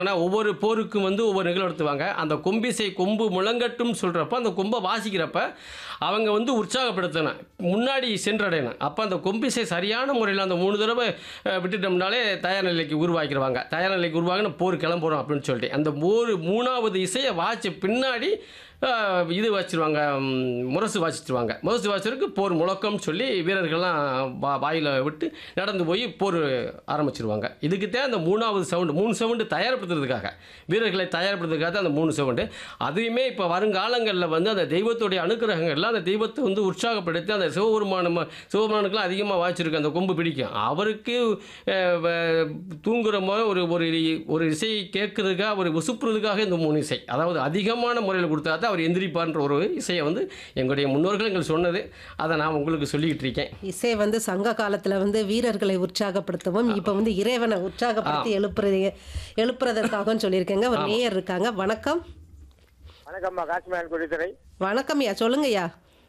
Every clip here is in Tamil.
ஆனால் ஒவ்வொரு போருக்கும் வந்து ஒவ்வொரு நிகழ்வு நடத்துவாங்க அந்த கொம்பிசை கொம்பு முழங்கட்டும் சொல்கிறப்ப அந்த கொம்பை வாசிக்கிறப்ப அவங்க வந்து உற்சாகப்படுத்தணும் முன்னாடி சென்றடையணும் அப்போ அந்த கொம்பிசை சரியான முறையில் அந்த மூணு தடவை அஹ், விட்டுட்டோம்னாலே தயார் நிலைக்கு உருவாக்கிடுவாங்க தயார் நிலைக்கு உருவாகின போர் கிளம்புறோம் அப்படின்னு சொல்லிட்டு அந்த ஒரு மூணாவது இசையை வாய்ச்ச பின்னாடி அஹ், இது வச்சிருவாங்க ம், முரசு வாசிச்சிருவாங்க முரசு வாசிச்சிருக்கு போர் முழக்கம்னு சொல்லி வீரர்கள்லாம் வா வாயில் விட்டு நடந்து போய் போர் ஆரம்பிச்சிருவாங்க இதுக்கு தான் அந்த மூணாவது சவுண்டு மூணு சவுண்டு தயார்படுத்துறதுக்காக வீரர்களை தயார்படுத்துறதுக்காக தான் அந்த மூணு சவுண்டு அதுவுமே இப்போ வருங்காலங்களில் வந்து அந்த தெய்வத்துடைய அனுக்கிரகங்கள்லாம் அந்த தெய்வத்தை வந்து உற்சாகப்படுத்தி அந்த சிவபெருமானம் சிவபெருமானுக்குலாம் அதிகமாக வாய்ச்சிருக்கு அந்த கொம்பு பிடிக்கும் அவருக்கு அஹ், வ- தூங்குறமோ ஒரு ஒரு ஒரு இசையை கேட்கறதுக்காக ஒரு உசுப்புறதுக்காக இந்த மூணு இசை அதாவது அதிகமான முறையில் கொடுத்தா தான் அவர் எந்திரிப்பார்ன்ற ஒரு இசையை வந்து எங்களுடைய முன்னோர்கள் எங்களுக்கு சொன்னது அதை நான் உங்களுக்கு சொல்லிக்கிட்டு இருக்கேன் இசை வந்து சங்க காலத்துல வந்து வீரர்களை உற்சாகப்படுத்தவும் இப்ப வந்து இறைவனை உற்சாகப்படுத்தி எழுப்புறது எழுப்புறதற்காகவும் சொல்லியிருக்கேங்க ஒரு நேயர் இருக்காங்க வணக்கம் வணக்கம்மா காசிமேன் குடித்துறை வணக்கம் ஐயா சொல்லுங்கய்யா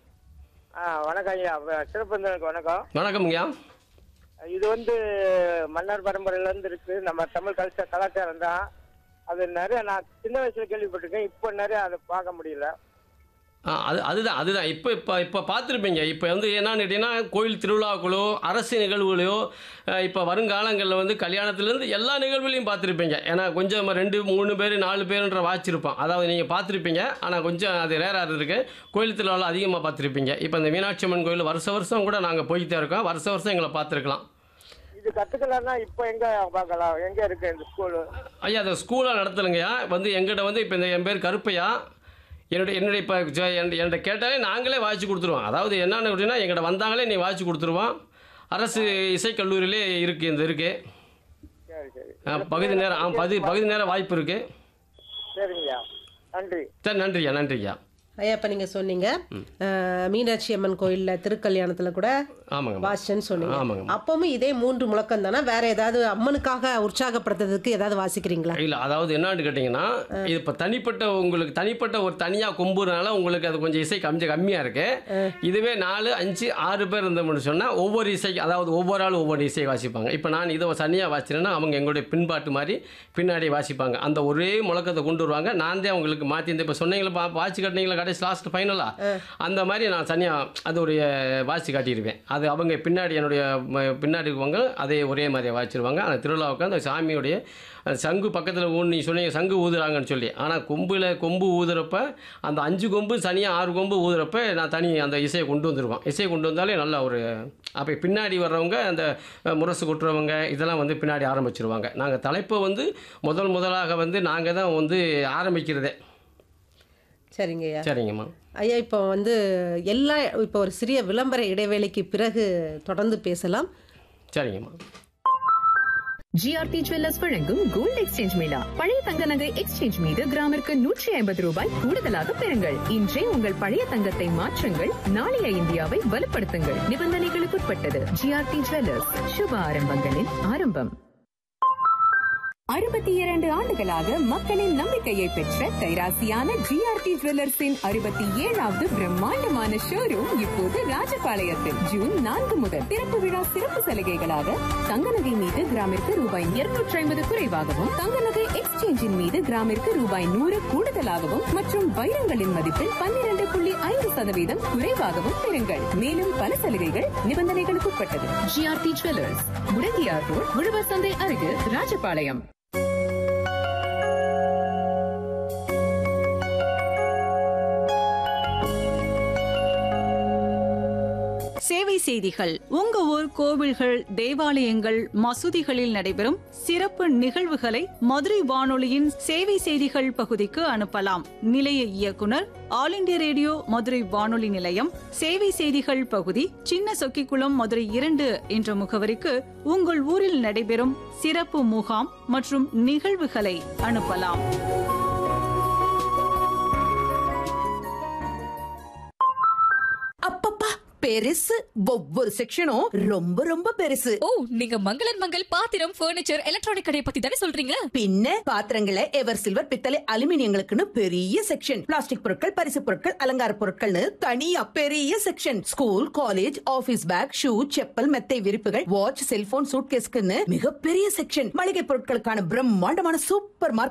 ஆ வணக்கம் ஐயா வ- சிறப்புந்தனுக்கு வணக்கம் வணக்கம்ங்கய்யா இது வந்து மன்னர் பரம்பரையிலேருந்து இருக்கு நம்ம தமிழ் கல்ச்சர் கலாச்சாரம் தான் அது நிறைய நான் சின்ன வயசுல கேள்விப்பட்டிருக்கேன் இப்போ நிறைய அதை பார்க்க முடியல ஆ, அது அதுதான் அதுதான் இப்போ இப்போ இப்போ பார்த்துருப்பீங்க இப்போ வந்து என்னன்னு கேட்டிங்கன்னா கோயில் திருவிழாக்களோ அரசு நிகழ்வுகளோ அஹ், இப்போ வருங்காலங்களில் வந்து கல்யாணத்துலேருந்து எல்லா நிகழ்வுலையும் பார்த்துருப்பீங்க ஏன்னா கொஞ்சம் ரெண்டு மூணு பேர் நாலு பேருன்ற வாச்சிருப்போம் அதாவது நீங்கள் பார்த்துருப்பீங்க ஆனால் கொஞ்சம் அது ரேராக இருக்கு கோயில் திருவிழாவில் அதிகமாக பார்த்துருப்பீங்க இப்போ இந்த மீனாட்சி அம்மன் கோயில் வருஷ வருஷம் கூட நாங்கள் போய்கிட்டே இருக்கோம் வருஷ வருஷம் எங்களை பார்த்துருக்கலாம் இது கத்துக்கலன்னா இப்போ எங்க பார்க்கலாம் எங்க இருக்கு இந்த ஸ்கூலு ஐயா அதை ஸ்கூலாக நடத்தலைங்கய்யா வந்து எங்கிட்ட வந்து இப்போ இந்த என் பேர் கருப்பையா என்னுடைய என்னுடைய இப்போ என்கிட்ட கேட்டாலே நாங்களே வாய்ச்சி கொடுத்துருவோம் அதாவது என்னென்னு அப்படின்னா எங்கிட்ட வந்தாங்களே நீ வாய்ச்சி கொடுத்துருவோம் அரசு இசைக்கல்லூரியிலே இருக்குது இந்த இருக்குது சரி சரி பகுதி நேரம் ஆ பகுதி பகுதி நேரம் வாய்ப்பு இருக்குது சரிங்கய்யா நன்றி சரி நன்றியா நன்றியா ஐயா இப்ப நீங்க சொன்னீங்க அஹ், மீனாட்சி அம்மன் கோயில்ல திருக்கல்யாணத்துல கூட ஆமாங்க வாசிச்சேன்னு சொன்னீங்க ஆமாங்க. அப்பவும் இதே மூன்று முழக்கம் தானே வேற ஏதாவது அம்மனுக்காக உற்சாகப்படுத்துறதுக்கு ஏதாவது வாசிக்கிறீங்களா இல்லை அதாவது என்னன்னு கேட்டிங்கன்னா இது இப்போ தனிப்பட்ட உங்களுக்கு தனிப்பட்ட ஒரு தனியாக கொம்புறனால உங்களுக்கு அது கொஞ்சம் இசை கொஞ்சம் கம்மியாக இருக்கு இதுவே நாலு அஞ்சு ஆறு பேர் இருந்தோம்னு சொன்னால் ஒவ்வொரு இசை அதாவது ஒவ்வொரு ஆளும் ஒவ்வொரு இசை வாசிப்பாங்க இப்போ நான் இதை தனியாக வாசிச்சேன்னா அவங்க எங்களுடைய பின்பாட்டு மாதிரி பின்னாடி வாசிப்பாங்க அந்த ஒரே முழக்கத்தை கொண்டு வருவாங்க நான் தான் உங்களுக்கு மாற்றி இந்த இப்போ சொன்னீங்களா பா வாசி காட்டினீங்களா கடைசி லாஸ்ட் ஃபைனலாக அந்த மாதிரி நான் தனியாக அதோடைய வாசி காட்டிடுவேன் அது அவங்க பின்னாடி என்னுடைய ம- பின்னாடி இருக்கவங்க அதே ஒரே மாதிரி வாசிச்சிருவாங்க அந்த திருவிழாவுக்கு அந்த சாமியுடைய அந்த சங்கு பக்கத்தில் ஊ நீ சொன்னீங்க சங்கு ஊதுறாங்கன்னு சொல்லி ஆனால் கொம்பில் கொம்பு ஊதுறப்ப அந்த அஞ்சு கொம்பு தனியாக ஆறு கொம்பு ஊதுறப்ப நான் தனி அந்த இசையை கொண்டு வந்துருவேன் இசையை கொண்டு வந்தாலே நல்ல ஒரு அப்போ பின்னாடி வர்றவங்க அந்த அஹ், முரசு கொட்டுறவங்க இதெல்லாம் வந்து பின்னாடி ஆரம்பிச்சிருவாங்க நாங்கள் தலைப்பை வந்து முதல் முதலாக வந்து நாங்கள் தான் வந்து ஆரம்பிக்கிறதே சரிங்க ஐயா சரிங்கம்மா ஐயா இப்போ வந்து எல்லா இப்போ ஒரு சிறிய விளம்பர இடைவேளைக்கு பிறகு தொடர்ந்து பேசலாம் சரிங்கம்மா ஜிஆர்டி ஜுவல்லர்ஸ் வழங்கும் கோல்ட் எக்ஸ்சேஞ்ச் மேளா பழைய தங்க நகை எக்ஸ்சேஞ்ச் மீது கிராமிற்கு நூற்றி ஐம்பது ரூபாய் கூடுதலாக பெறுங்கள் இன்றே உங்கள் பழைய தங்கத்தை மாற்றுங்கள் நாளைய இந்தியாவை வலுப்படுத்துங்கள் நிபந்தனைகளுக்குட்பட்டது ஜிஆர்டி ஜுவல்லர்ஸ் சுப ஆரம்பங்களின் ஆரம்பம் அறுபத்தி இரண்டு ஆண்டுகளாக மக்களின் நம்பிக்கையை பெற்ற கைராசியான ஜிஆர்டி ஜுவல்லர்ஸின் அறுபத்தி ஏழாவது பிரம்மாண்டமான ஷோரூம் இப்போது ராஜபாளையத்தில் ஜூன் நான்கு முதல் திறப்பு விழா சிறப்பு சலுகைகளாக தங்க நகை மீது கிராமிற்கு ரூபாய் இருநூற்றி ஐம்பது குறைவாகவும் தங்க நகை எக்ஸ்சேஞ்சின் மீது கிராமிற்கு ரூபாய் நூறு கூடுதலாகவும் மற்றும் வைரங்களின் மதிப்பில் பன்னிரண்டு புள்ளி ஐந்து சதவீதம் குறைவாகவும் பெறுங்கள் மேலும் பல சலுகைகள் நிபந்தனைகளுக்குட்பட்டது ஜிஆர்டி ஜுவல்லர்ஸ் முடங்கியார் ரோட் உழவர் சந்தை அருகே ராஜபாளையம் சேவை செய்திகள் உங்க ஊர் கோவில்கள் தேவாலயங்கள் மசூதிகளில் நடைபெறும் சிறப்பு நிகழ்வுகளை மதுரை வானொலியின் சேவை செய்திகள் பகுதிக்கு அனுப்பலாம் நிலைய இயக்குனர் ஆல் இண்டியா ரேடியோ மதுரை வானொலி நிலையம் சேவை செய்திகள் பகுதி சின்ன சொக்கிக்குளம் மதுரை இரண்டு என்ற முகவரிக்கு உங்கள் ஊரில் நடைபெறும் சிறப்பு முகாம் மற்றும் நிகழ்வுகளை அனுப்பலாம் அப்பப்பா பெருசு ஒவ்வொரு செக்ஷனும் ரொம்ப ரொம்ப பெருசு ஓ நீங்க மங்களன் மங்கள் பாத்திரம் ஃபர்னிச்சர் எலக்ட்ரானிக் கடையை பத்தி தானே சொல்றீங்க பின்ன பாத்திரங்களை எவர் சில்வர் பித்தளை அலுமினியங்களுக்குன்னு பெரிய செக்ஷன் பிளாஸ்டிக் பொருட்கள் பரிசு பொருட்கள் அலங்கார பொருட்கள்னு தனியா பெரிய section school college office bag shoe chappal மெத்தை விரிப்புகள் வாட்ச் செல்போன் சூட்கேஸ்க்குன்னு மிகப்பெரிய செக்ஷன் மளிகை பொருட்களுக்கான பிரம்மாண்டமான சூப்பர் மார்க்கெட்